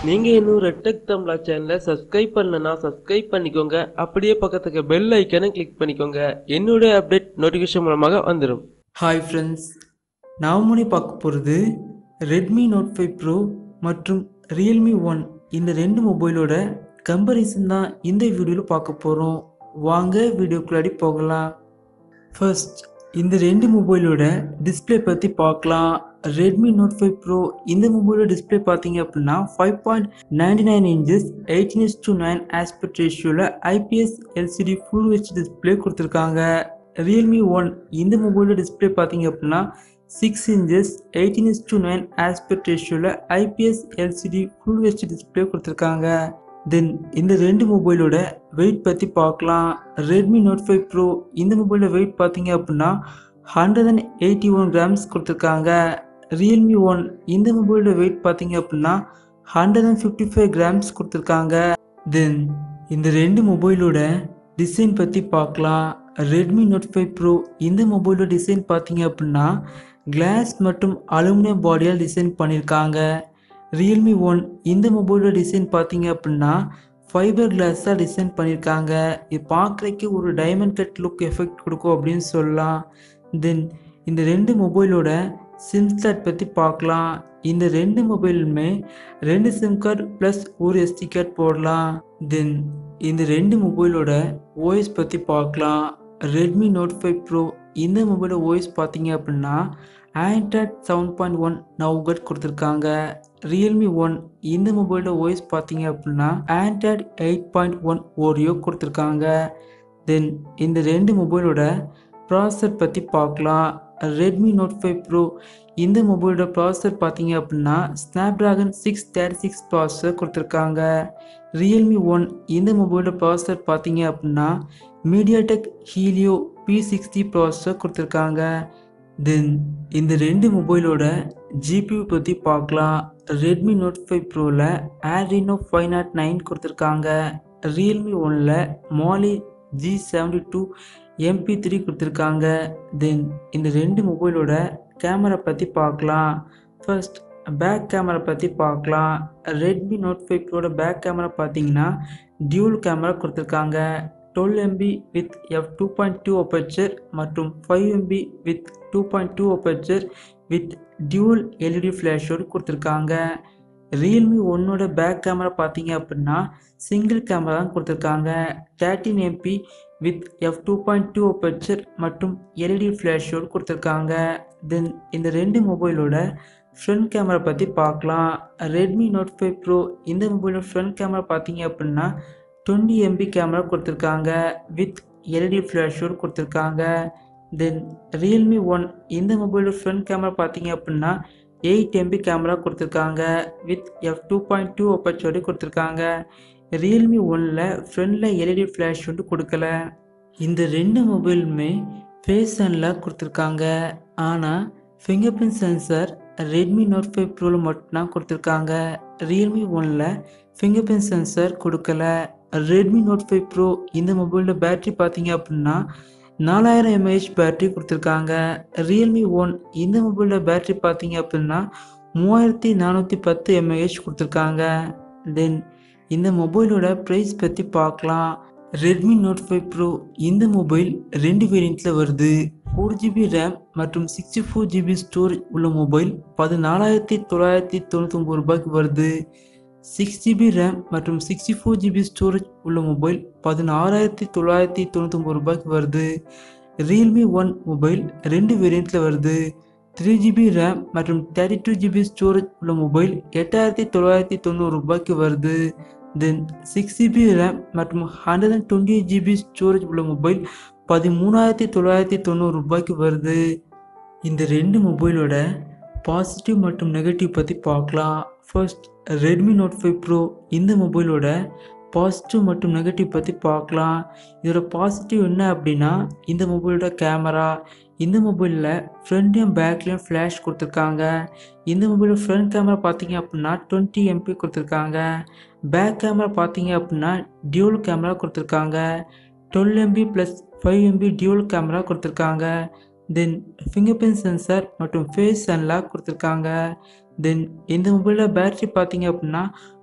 நீங்கள் இன்னும் ரெட்டக் தமிழா சேனலை சப்ஸ்கிரைப் பண்ணலனா சப்ஸ்கிரைப் பண்ணிக்கோங்க அப்படியே பக்கத்துக்கு பெல் ஐக்கனை கிளிக் பண்ணிக்கோங்க என்னுடைய அப்டேட் நோட்டிஃபிகேஷன் மூலமாக வந்துடும் ஹாய் ஃப்ரெண்ட்ஸ் நான் முன்னே பார்க்க போகிறது ரெட்மி நோட் ஃபைவ் ப்ரோ மற்றும் ரியல்மி ஒன் இந்த ரெண்டு மொபைலோட கம்பரிசன் தான் இந்த வீடியோவில் பார்க்க போகிறோம் வாங்க வீடியோக்குள்ளாடி போகலாம் ஃபர்ஸ்ட் இந்த ரெண்டு மொபைலோட டிஸ்ப்ளே பற்றி பார்க்கலாம் ரெட்மி நோட் ஃபைவ் ப்ரோ இந்த மொபைலோட டிஸ்ப்ளே பார்த்தீங்க அப்படின்னா five point ninety nine inches eighteen is to nine aspect ரேஷியோவில் IPS LCD full H display கொடுத்துருக்காங்க ரியல்மி ஒன் இந்த மொபைலோட டிஸ்ப்ளே பார்த்தீங்க அப்படின்னா six inches eighteen is to nine aspect ரேஷியோவில் IPS LCD full H display கொடுத்துருக்காங்க தென் இந்த ரெண்டு மொபைலோட வெயிட் பற்றி பார்க்கலாம் ரெட்மி நோட் ஃபைவ் ப்ரோ இந்த மொபைலோட வெயிட் பார்த்தீங்க அப்படின்னா hundred and eighty one grams கொடுத்துருக்காங்க ரியல்மி ஒன் இந்த மொபைலோட வெயிட் பார்த்தீங்க அப்படின்னா hundred and fifty five grams கொடுத்துருக்காங்க தென் இந்த ரெண்டு மொபைலோட டிசைன் பற்றி பார்க்கலாம் ரெட்மி நோட் ஃபைவ் ப்ரோ இந்த மொபைலோட டிசைன் பார்த்தீங்க அப்படின்னா கிளாஸ் மற்றும் அலுமினியம் பாடியால் டிசைன் பண்ணியிருக்காங்க ரியல்மி ஒன் இந்த மொபைலோட டிசைன் பார்த்தீங்க அப்படின்னா ஃபைபர் கிளாஸாக டிசைன் பண்ணியிருக்காங்க இது பார்க்குறதுக்கு ஒரு டைமண்ட் கட் லுக் எஃபெக்ட் கொடுக்கும் அப்படின்னு சொல்லலாம் தென் இந்த ரெண்டு மொபைலோட சிம் ஸ்லாட் பற்றி பார்க்கலாம் இந்த ரெண்டு மொபைலுமே ரெண்டு சிம் கார்டு ப்ளஸ் ஒரு எஸ்டி கார்டு போடலாம் தென் இந்த ரெண்டு மொபைலோட ஓஎஸ் பற்றி பார்க்கலாம் ரெட்மி நோட் ஃபைவ் ப்ரோ இந்த மொபைலோட ஓஎஸ் பார்த்தீங்க அப்படின்னா Android seven point one Nougat கொடுத்துருக்காங்க ரியல்மி ஒன் இந்த மொபைலோட ஓஎஸ் பார்த்தீங்க அப்படின்னா Android eight point one Oreo கொடுத்துருக்காங்க தென் இந்த ரெண்டு மொபைலோட ப்ராசஸர் பற்றி பார்க்கலாம் ரெட்மி நோட் ஃபைவ் ப்ரோ இந்த மொபைலோட ப்ராசஸர் பார்த்தீங்க அப்படின்னா Snapdragon six thirty six processor கொடுத்துருக்காங்க ரியல்மி ஒன் இந்த மொபைலோட ப்ராசஸர் பார்த்தீங்க அப்படின்னா MediaTek Helio P sixty processor கொடுத்துருக்காங்க தென் இந்த ரெண்டு மொபைலோட ஜிபியூ பற்றி பார்க்கலாம் ரெட்மி நோட் ஃபைவ் ப்ரோவில் ஆட்ரினோ ஃபைவ் நாட் நைன் கொடுத்துருக்காங்க ரியல்மி ஒனில் Mali G seventy two MP three கொடுத்துருக்காங்க தென் இந்த ரெண்டு மொபைலோட கேமரா பற்றி பார்க்கலாம் ஃபர்ஸ்ட் பேக் கேமரா பற்றி பார்க்கலாம் ரெட்மி நோட் ஃபைவ் ப்ரோட பேக் கேமரா பார்த்தீங்கன்னா டியூல் கேமரா கொடுத்துருக்காங்க twelve MP with F two point two aperture மற்றும் five MP with two point two aperture with dual LED ஃப்ளாஷோடு கொடுத்துருக்காங்க ரியல்மி ஒன்னோட பேக் கேமரா பார்த்தீங்க அப்படின்னா சிங்கிள் கேமரா தான் கொடுத்துருக்காங்க thirteen MP with F two point two aperture மற்றும் LED ஃப்ளாஷோடு கொடுத்துருக்காங்க தென் இந்த ரெண்டு மொபைலோட ஃப்ரண்ட் கேமரா பற்றி பார்க்கலாம் ரெட்மி நோட் ஃபைவ் ப்ரோ இந்த மொபைலோட ஃப்ரண்ட் கேமரா பார்த்தீங்க அப்படின்னா டுவெண்ட்டி எம்பி கேமரா கொடுத்துருக்காங்க வித் எல்இடி ஃப்ளாஷோடு கொடுத்துருக்காங்க தென் ரியல்மி ஒன் இந்த மொபைலோட ஃப்ரண்ட் கேமரா பார்த்தீங்க அப்படின்னா எயிட் எம்பி கேமரா கொடுத்துருக்காங்க with F two point two ஒப்பர்ச்சோடு கொடுத்துருக்காங்க ரியல்மி ஒனில் ஃப்ரண்டில் எல்இடி ஃப்ளாஷ் வந்து கொடுக்கல இந்த ரெண்டு மொபைலுமே ஃபேஸ் அன்லாக் கொடுத்துருக்காங்க ஆனால் fingerprint sensor Redmi Note five ப்ரோவில் மட்டும்தான் கொடுத்துருக்காங்க ரியல்மி ஒனில் ஃபிங்கர் பிரிண்ட் சென்சர் கொடுக்கல ரெட்மி நோட் ஃபைவ் ப்ரோ இந்த மொபைலோட பேட்டரி பார்த்தீங்க அப்படின்னா நாலாயிரம் எம்ஏஹெச் பேட்டரி கொடுத்துருக்காங்க ரியல்மி ஒன் இந்த மொபைலோட பேட்டரி பார்த்தீங்க அப்படின்னா மூவாயிரத்தி நானூற்றி பத்து எம்ஏஹெச் கொடுத்துருக்காங்க தென் இந்த மொபைலோட ப்ரைஸ் பற்றி பார்க்கலாம் ரெட்மி நோட் ஃபைவ் ப்ரோ இந்த மொபைல் ரெண்டு வேரியண்ட்டில் வருது ஃபோர் ஜிபி ரேம் மற்றும் சிக்ஸ்டி ஃபோர் ஜிபி ஸ்டோரேஜ் உள்ள மொபைல் பதினாலாயிரத்தி தொள்ளாயிரத்தி தொண்ணூத்தொம்பது ரூபாய்க்கு வருது சிக்ஸ் ஜிபி ரேம் மற்றும் சிக்ஸ்டி ஃபோர் ஜிபி ஸ்டோரேஜ் உள்ள மொபைல் பதினாறாயிரத்தி தொள்ளாயிரத்தி தொண்ணூத்தொம்பது ரூபாய்க்கு வருது ரியல்மி ஒன் மொபைல் ரெண்டு வேரியண்ட்டில் வருது த்ரீ ஜிபி ரேம் மற்றும் தேர்ட்டி டூ ஜிபி ஸ்டோரேஜ் உள்ள மொபைல் எட்டாயிரத்தி தொள்ளாயிரத்தி தொண்ணூறு ரூபாய்க்கு வருது தென் சிக்ஸ் ஜிபி ரேம் மற்றும் hundred and twenty GB storage உள்ள மொபைல் பதிமூணாயிரத்தி தொள்ளாயிரத்தி தொண்ணூறு ரூபாய்க்கு வருது இந்த ரெண்டு மொபைலோட பாசிட்டிவ் மற்றும் நெகட்டிவ் பற்றி பார்க்கலாம் first Redmi Note five Pro இந்த மொபைலோட பாசிட்டிவ் மற்றும் நெகட்டிவ் பற்றி பார்க்கலாம் இதோட பாசிட்டிவ் என்ன அப்படின்னா இந்த மொபைலோட கேமரா இந்த மொபைலில் ஃப்ரண்ட்லையும் பேக்லேயும் ஃப்ளாஷ் கொடுத்துருக்காங்க இந்த மொபைலில் ஃப்ரண்ட் கேமரா பார்த்தீங்க அப்படின்னா டுவெண்ட்டி எம்பி கொடுத்துருக்காங்க பேக் கேமரா பார்த்தீங்க அப்படின்னா டியூல் கேமரா கொடுத்துருக்காங்க twelve MP plus five MP dual camera கொடுத்துருக்காங்க தென் ஃபிங்கர் பிரிண்ட் சென்சார் மற்றும் ஃபேஸ் அன்லாக் கொடுத்துருக்காங்க தென் இந்த மொபைலில் பேட்டரி பார்த்தீங்க அப்படின்னா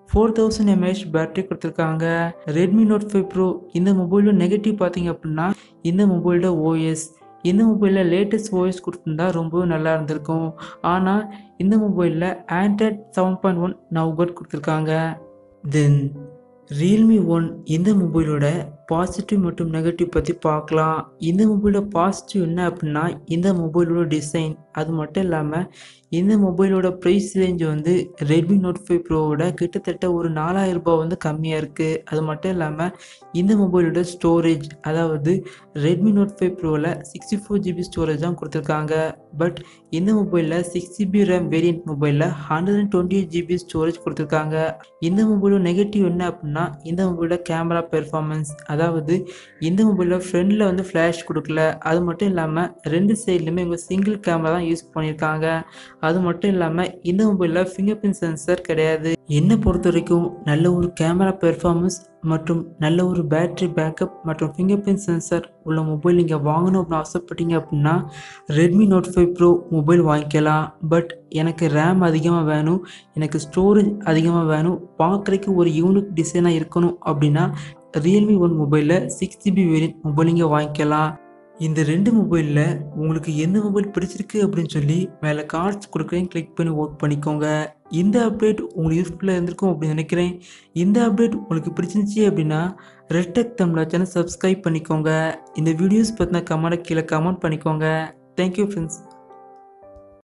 ஃபோர் தௌசண்ட் எம்ஏஹெச் பேட்டரி கொடுத்துருக்காங்க ரெட்மி நோட் ஃபைவ் ப்ரோ இந்த மொபைலோட நெகட்டிவ் பார்த்தீங்க அப்படின்னா இந்த மொபைலோட ஓஎஸ் இந்த மொபைலில் லேட்டஸ்ட் ஓஎஸ் கொடுத்துருந்தா ரொம்பவே நல்லா இருந்திருக்கும் ஆனால் இந்த மொபைலில் Android seven point one Nougat கொடுத்துருக்காங்க தென் ரியல்மி ஒன் இந்த மொபைலோட பாசிட்டிவ் மற்றும் நெகட்டிவ் பற்றி பார்க்கலாம் இந்த மொபைலோட பாசிட்டிவ் என்ன அப்படின்னா இந்த மொபைலோட டிசைன் அது மட்டும் இல்லாமல் இந்த மொபைலோட ப்ரைஸ் ரேஞ்ச் வந்து ரெட்மி நோட் ஃபைவ் ப்ரோவோட கிட்டத்தட்ட ஒரு நாலாயிரம் ரூபாய் வந்து கம்மியாக இருக்குது அது மட்டும் இல்லாமல் இந்த மொபைலோட ஸ்டோரேஜ் அதாவது ரெட்மி நோட் ஃபைவ் ப்ரோவில் சிக்ஸ்டி ஃபோர் ஜிபி ஸ்டோரேஜ் தான் கொடுத்துருக்காங்க பட் இந்த மொபைலில் சிக்ஸ் ஜிபி ரேம் வேரியன்ட் மொபைலில் hundred and twenty eight GB storage கொடுத்துருக்காங்க இந்த மொபைலோட நெகட்டிவ் என்ன அப்படின்னா இந்த மொபைலோட கேமரா பெர்ஃபார்மன்ஸ் அதாவது இந்த மொபைலில் ஃப்ரண்டில் வந்து ஃப்ளாஷ் கொடுக்கல அது மட்டும் இல்லாமல் ரெண்டு சைட்லையுமே இவங்க சிங்கிள் கேமரா தான் யூஸ் பண்ணியிருக்காங்க அது மட்டும் இல்லாமல் இந்த மொபைலில் ஃபிங்கர் பிரிண்ட் சென்சர் கிடையாது என்னை பொறுத்த வரைக்கும் நல்ல ஒரு கேமரா பெர்ஃபார்மன்ஸ் மற்றும் நல்ல ஒரு பேட்டரி பேக்கப் மற்றும் ஃபிங்கர் பிரிண்ட் சென்சர் உள்ள மொபைல் நீங்கள் வாங்கணும் அப்படின்னு ஆசைப்பட்டீங்க அப்படின்னா Redmi Note five Pro mobile வாங்கிக்கலாம் பட் எனக்கு ரேம் அதிகமாக வேணும் எனக்கு ஸ்டோரேஜ் அதிகமாக வேணும் பார்க்குறதுக்கு ஒரு யூனிக் டிசைனாக இருக்கணும் அப்படின்னா ரியல்மி ஒன் மொபைலில் சிக்ஸ் ஜிபி வேரியன்ட் மொபைல் நீங்கள் வாங்கிக்கலாம் இந்த ரெண்டு மொபைலில் உங்களுக்கு எந்த மொபைல் பிடிச்சிருக்கு அப்படின்னு சொல்லி மேலே கார்ட்ஸ் கொடுக்குறேன் கிளிக் பண்ணி ஒர்க் பண்ணிக்கோங்க இந்த அப்டேட் உங்களுக்கு யூஸ்ஃபுல்லாக இருந்திருக்கும் அப்படின்னு நினைக்கிறேன் இந்த அப்டேட் உங்களுக்கு பிடிச்சிருந்துச்சி அப்படின்னா ரெட்டக் தமிழா சேனல் சப்ஸ்கிரைப் பண்ணிக்கோங்க இந்த வீடியோஸ் பற்றின கமெண்ட்டை கீழே கமெண்ட் பண்ணிக்கோங்க தேங்க்யூ ஃப்ரெண்ட்ஸ்